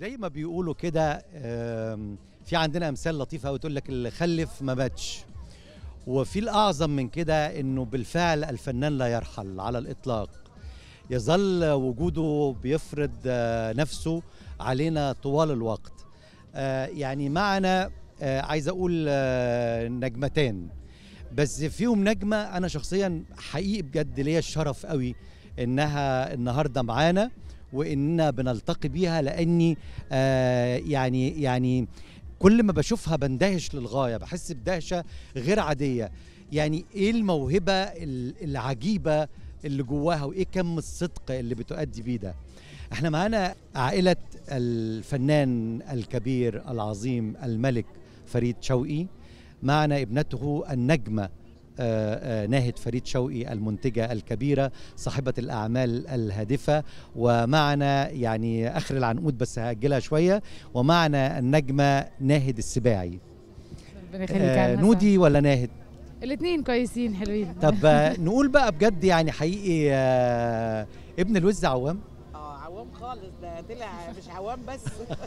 زي ما بيقولوا كده آم، في عندنا امثال لطيفه قوي تقول لك اللي خلف ما ماتش وفي الاعظم من كده انه بالفعل الفنان لا يرحل على الاطلاق يظل وجوده بيفرض آه، نفسه علينا طوال الوقت آه، يعني معنا آه، عايز اقول آه، نجمتان بس فيهم نجمه انا شخصيا حقيقي بجد ليا الشرف قوي انها النهارده معانا واننا بنلتقي بيها لاني آه يعني يعني كل ما بشوفها بندهش للغايه بحس بدهشه غير عاديه يعني ايه الموهبه ال- العجيبه اللي جواها وايه كم الصدق اللي بتؤدي بيه ده احنا معانا عائله الفنان الكبير العظيم الملك فريد شوقي معنا ابنته النجمه آه، آه، ناهد فريد شوقي المنتجة الكبيرة صاحبة الأعمال الهادفة ومعنا يعني آخر العنقود بس هأجلها شوية ومعنا النجمة ناهد السباعي ربنا يخليك آه يا نودي ولا ناهد الاثنين كويسين حلوين طب آه، نقول بقى بجد يعني حقيقي آه، ابن الوز عوام اه عوام خالص ده طلع مش عوام بس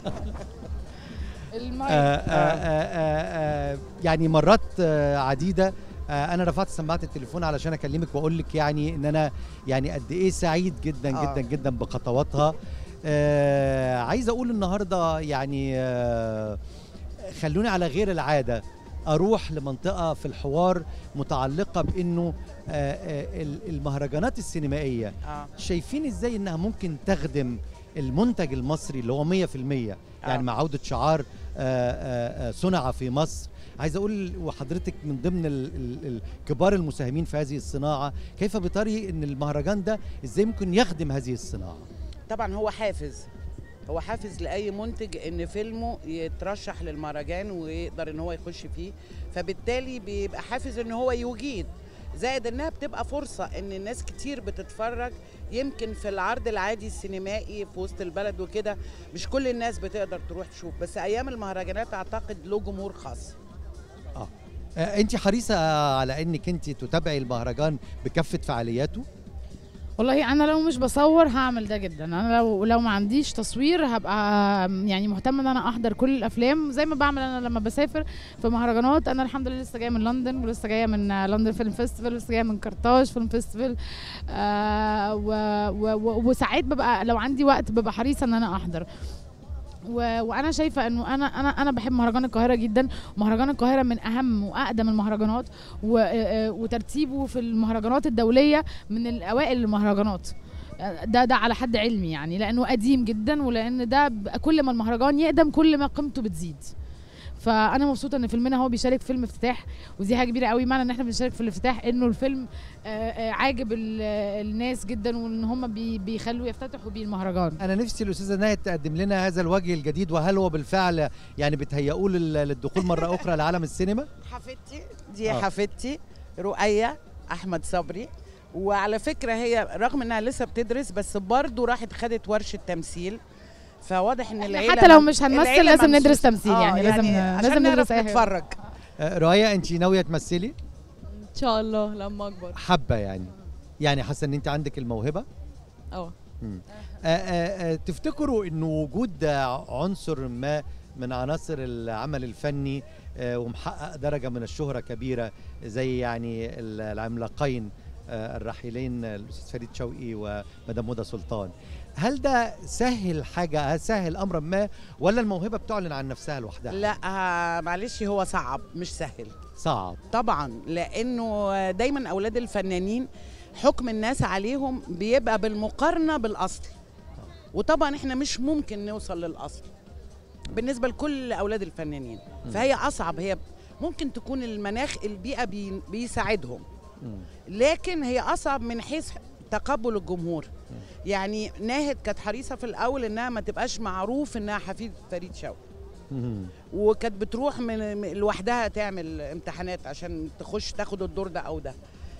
آه، المايك آه، آه، آه، يعني مرات آه، عديده آه، انا رفعت سماعه التليفون علشان اكلمك واقول لك يعني ان انا يعني قد ايه سعيد جدا آه. جدا جدا بخطواتها آه، عايز اقول النهارده يعني آه، خلوني على غير العاده اروح لمنطقه في الحوار متعلقه بانه آه، آه، المهرجانات السينمائيه اه شايفين ازاي انها ممكن تخدم المنتج المصري اللي هو 100% يعني آه. مع عوده شعار آه، آه، آه، صنع في مصر عايز اقول وحضرتك من ضمن ال- ال- ال- كبار المساهمين في هذه الصناعه كيف بتري ان المهرجان ده ازاي ممكن يخدم هذه الصناعه طبعا هو حافز هو حافز لاي منتج ان فيلمه يترشح للمهرجان ويقدر ان هو يخش فيه فبالتالي بيبقى حافز ان هو يجيد زائد انها بتبقى فرصه ان الناس كتير بتتفرج يمكن في العرض العادي السينمائي في وسط البلد وكده مش كل الناس بتقدر تروح تشوف بس ايام المهرجانات اعتقد له جمهور خاص انت حريصه على انك انت تتابعي المهرجان بكافه فعالياته والله انا لو مش بصور هعمل ده جدا انا لو لو ما عنديش تصوير هبقى يعني مهتمه ان انا احضر كل الافلام زي ما بعمل انا لما بسافر في مهرجانات انا الحمد لله لسه جايه من لندن ولسه جايه من لندن فيلم فيستيفال ولسه جايه من قرطاج فيلم فيستيفال آه و و و وساعات ببقى لو عندي وقت ببقى حريصه ان انا احضر و... وانا شايفه انه انا انا انا بحب مهرجان القاهره جدا مهرجان القاهره من اهم واقدم المهرجانات و... آه، وترتيبه في المهرجانات الدوليه من الاوائل المهرجانات ده ده على حد علمي يعني لانه قديم جدا ولان ده ب- كل ما المهرجان يقدم كل ما قيمته بتزيد فانا مبسوطه ان فيلمنا هو بيشارك فيلم افتتاح ودي حاجه كبيره قوي معنى ان احنا بنشارك في الافتتاح انه الفيلم آه، آه، عاجب ال- الناس جدا وان هم بي بيخلوا يفتتحوا بيه المهرجان انا نفسي الاستاذه ناهد تقدم لنا هذا الوجه الجديد وهل هو بالفعل يعني بتهيئوه لل- للدخول مره اخرى لعالم السينما حفيدتي دي آه. آه. حفيدتي رؤية احمد صبري وعلى فكره هي رغم انها لسه بتدرس بس برضه راحت خدت ورشه تمثيل فواضح ان العيله حتى لو مم- مش هنمثل العيلة لازم ممسوسة. ندرس تمثيل آه، يعني لازم عشان لازم نعرف ندرس اي حاجه نتفرج آه، رؤية انت ناويه تمثلي ان شاء الله لما اكبر حابه يعني يعني حاسه ان انت عندك الموهبه اه مم. آه، آه، آه، تفتكروا انه وجود آه، عنصر ما من عناصر العمل الفني آه، ومحقق درجه من الشهره كبيره زي يعني ال- العملاقين آه، الراحلين آه، الاستاذ فريد شوقي ومدام هدى سلطان هل ده سهل حاجه هل سهل امرا ما ولا الموهبه بتعلن عن نفسها لوحدها لا آه، معلش هو صعب مش سهل صعب طبعا لانه دايما اولاد الفنانين حكم الناس عليهم بيبقى بالمقارنه بالاصل وطبعا احنا مش ممكن نوصل للاصل بالنسبه لكل اولاد الفنانين فهي اصعب هي ممكن تكون المناخ البيئه بي بيساعدهم مم. لكن هي اصعب من حيث تقبل الجمهور يعني ناهد كانت حريصه في الاول انها ما تبقاش معروف انها حفيد فريد شوقي مم. وكانت بتروح من من- لوحدها تعمل امتحانات عشان تخش تاخد الدور ده او ده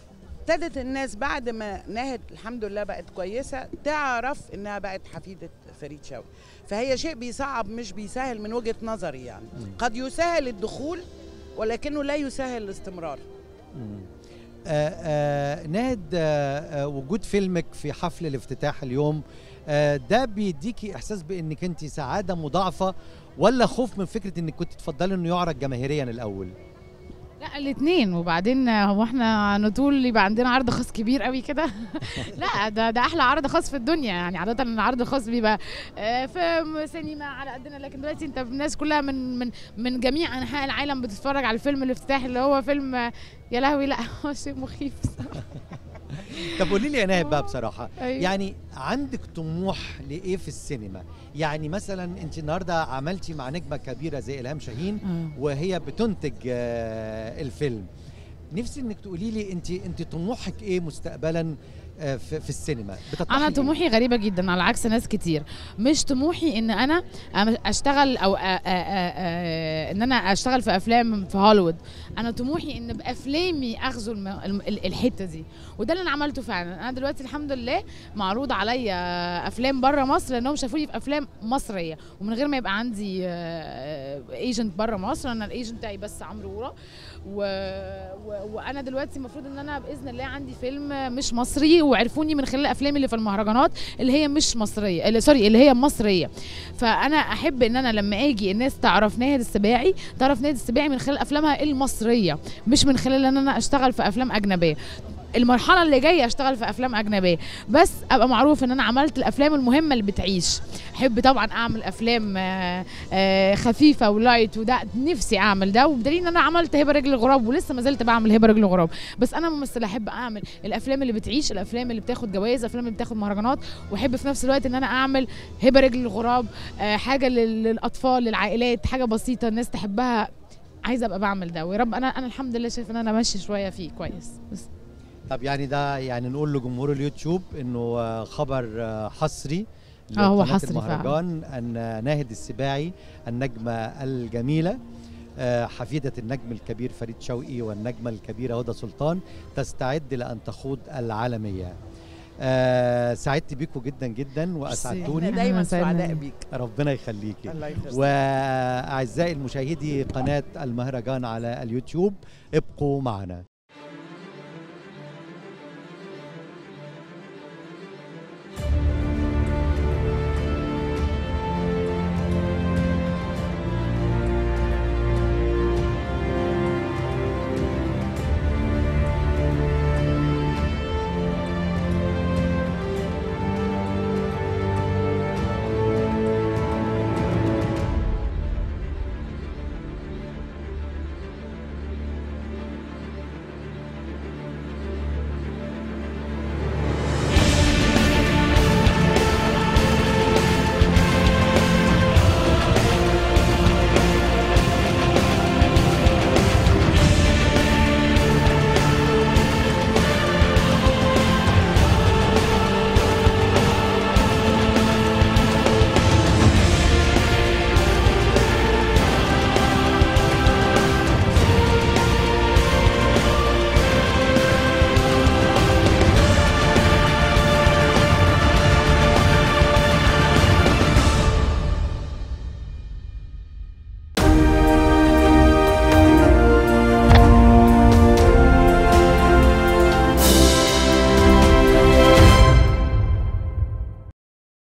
ابتدت الناس بعد ما ناهد الحمد لله بقت كويسه تعرف انها بقت حفيده فريد شوقي فهي شيء بيصعب مش بيسهل من وجهه نظري يعني قد يسهل الدخول ولكنه لا يسهل الاستمرار مم. آه، آه، ناهد آه، آه، وجود فيلمك في حفل الافتتاح اليوم آه، ده بيديكي احساس بانك انت سعاده مضاعفه ولا خوف من فكره انك كنت تفضلي انه يعرض جماهيريا الاول لا الاثنين وبعدين هو احنا نطول يبقى عندنا عرض خاص كبير قوي كده لا ده ده احلى عرض خاص في الدنيا يعني عاده العرض الخاص بيبقى آه، في سينما على قدنا لكن دلوقتي انت الناس كلها من من من جميع انحاء العالم بتتفرج على الفيلم الافتتاحي اللي هو فيلم آه، يا لهوي لا هو شيء مخيف طب قولي لي يا ناهد بقى بصراحه أيوة. يعني عندك طموح لايه في السينما يعني مثلا انت النهارده عملتي مع نجمه كبيره زي الهام شاهين آه. وهي بتنتج آه، الفيلم نفسي انك تقولي لي انت انت طموحك ايه مستقبلا آه، في, في السينما بتطمحي انا لإيه؟ طموحي غريبه جدا على عكس ناس كتير مش طموحي ان انا أم- اشتغل او أ- أ- أ- أ- ان انا اشتغل في افلام في هوليوود انا طموحي ان بافلامي اغزو الم- الم- ال- الحته دي وده اللي انا عملته فعلا انا دلوقتي الحمد لله معروض عليا افلام بره مصر لانهم شافوني في افلام مصريه ومن غير ما يبقى عندي ايجنت بره مصر انا الايجنت بتاعي بس عمرو وورا و... و... وانا دلوقتي المفروض ان انا باذن الله عندي فيلم مش مصري وعرفوني من خلال الافلام اللي في المهرجانات اللي هي مش مصريه اللي سوري اللي هي مصريه فانا احب ان انا لما اجي الناس تعرف ناهد السباعي تعرف ناهد السباعي من خلال افلامها المصريه مش من خلال ان انا اشتغل في افلام اجنبيه المرحله اللي جايه اشتغل في افلام اجنبيه بس ابقى معروف ان انا عملت الافلام المهمه اللي بتعيش احب طبعا اعمل افلام آه، آه، خفيفه ولايت وده نفسي اعمل ده وبدليل ان انا عملت هبه رجل الغراب ولسه ما زلت بعمل هبه رجل الغراب بس انا ممثله احب اعمل الافلام اللي بتعيش الافلام اللي بتاخد جوائز الافلام اللي بتاخد مهرجانات واحب في نفس الوقت ان انا اعمل هبه رجل الغراب آه، حاجه لل- للاطفال للعائلات حاجه بسيطه الناس تحبها عايزه ابقى بعمل ده ويا رب انا انا الحمد لله شايفه ان انا ماشيه شويه فيه كويس بس طب يعني ده يعني نقول لجمهور اليوتيوب انه آه، خبر آه، حصري آه، هو لقناة حصري المهرجان ان ناهد السباعي النجمه الجميله آه، حفيدة النجم الكبير فريد شوقي والنجمة الكبيرة هدى سلطان تستعد لأن تخوض العالمية آه، سعدت بيكم جدا جدا احنا وأسعدتوني دايما سعدنا. سعداء بيك ربنا يخليكي الله يخليك وأعزائي المشاهدي قناة المهرجان على اليوتيوب ابقوا معنا